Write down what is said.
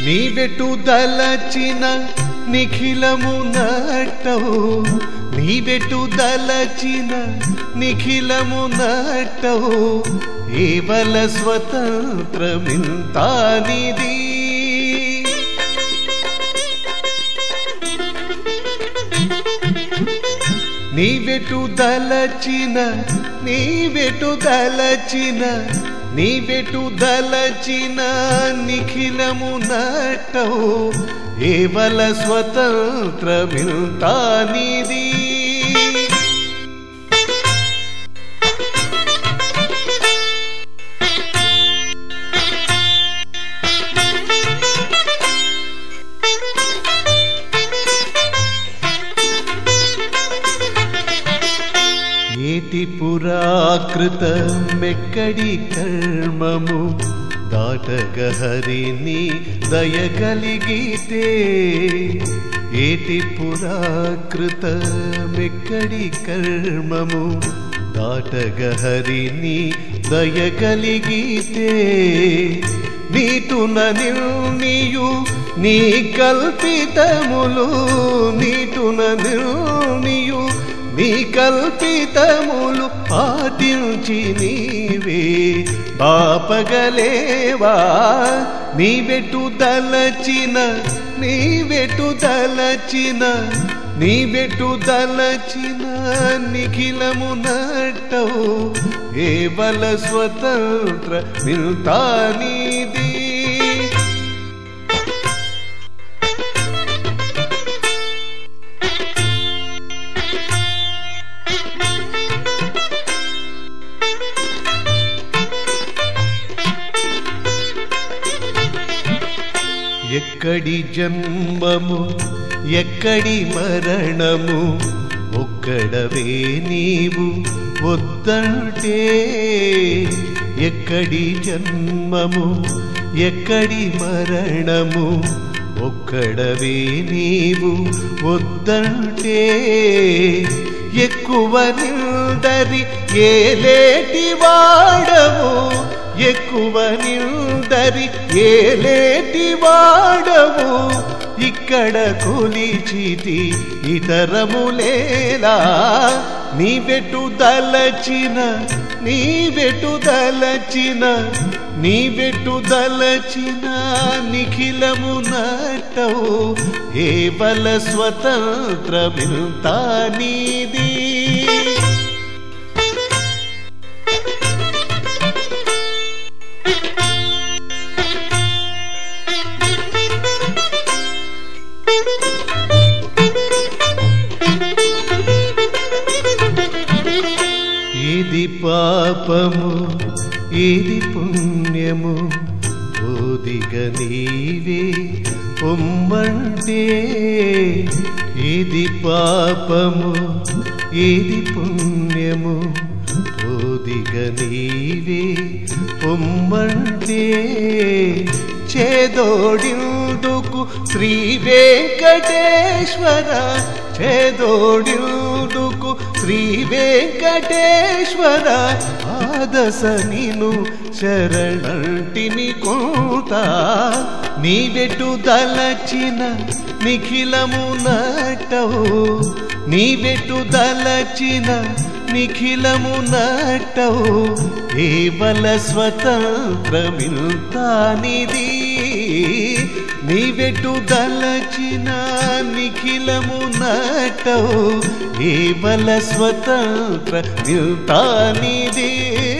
నీవెటు దలచిన నిఖిలము నట్టవు నీవెటు దలచిన నిఖిలము నట్టవు ఏవల స్వతంత్రమింతానిది నీవెటు దలచిన నీవెటు దలచిన నీవెటు దలచిన నిఖిలము నట్టవు ఏవల స్వతంత్రమింతానిది ఏటి పురాకృత మెక్కడి కర్మము దాటగ హరిని దయగలిగితే ఏటి పురాకృత మెక్కడి కర్మము దాటగ హరిని దయగలిగితే నీటున నిర్ణియు నీ కల్పితములు నీటున నిర్ణియు నీ కల్పితములు పాటించి నీవే బాపగలేవా నీవెటు దలచిన నీవెటు దలచిన నీవెటు దలచిన నిఖిలము నట్టవు ఏవల స్వతంత్ర మిల్తానిది ఎక్కడి జన్మము ఎక్కడి మరణము ఒక్కడవే నీవు వద్దంటే ఎక్కడి జన్మము ఎక్కడి మరణము ఒక్కడవే నీవు వద్దంటే ఎక్కువ నిందరి ఏలేటి వాడవు ఎక్కువ నిందరి ఏలేటి వాడవు ఇక్కడ కొలిచితి ఇతరములేలా నీవెటు దలచిన నీవెటు దలచిన నీవెటు దలచిన నిఖిలము నట్టవు ఏవల స్వతంత్ర నీది ఏది పాపము ఏది పుణ్యము ఓదిగ నీవే పొమ్మంటే ఏది పాపము ఏది పుణ్యము ఓదిగ నీవే పొమ్మంటే చేదోడిందుకు శ్రీ వెంకటేశ్వర చేదోడిందుకు శ్రీ వెంకటేశ్వర ఆదస నిను శరణంటిని కోత నీవెటు దలచిన నిఖిలము నట్టవు నీవెటు దలచిన నిఖిలము నట్టవు కేవల స్వతంత్రమిల్తానిది నీవెటు దలచిన నిఖిలము నట్టవు కేవల స్వతంత్ర మిల్తానిది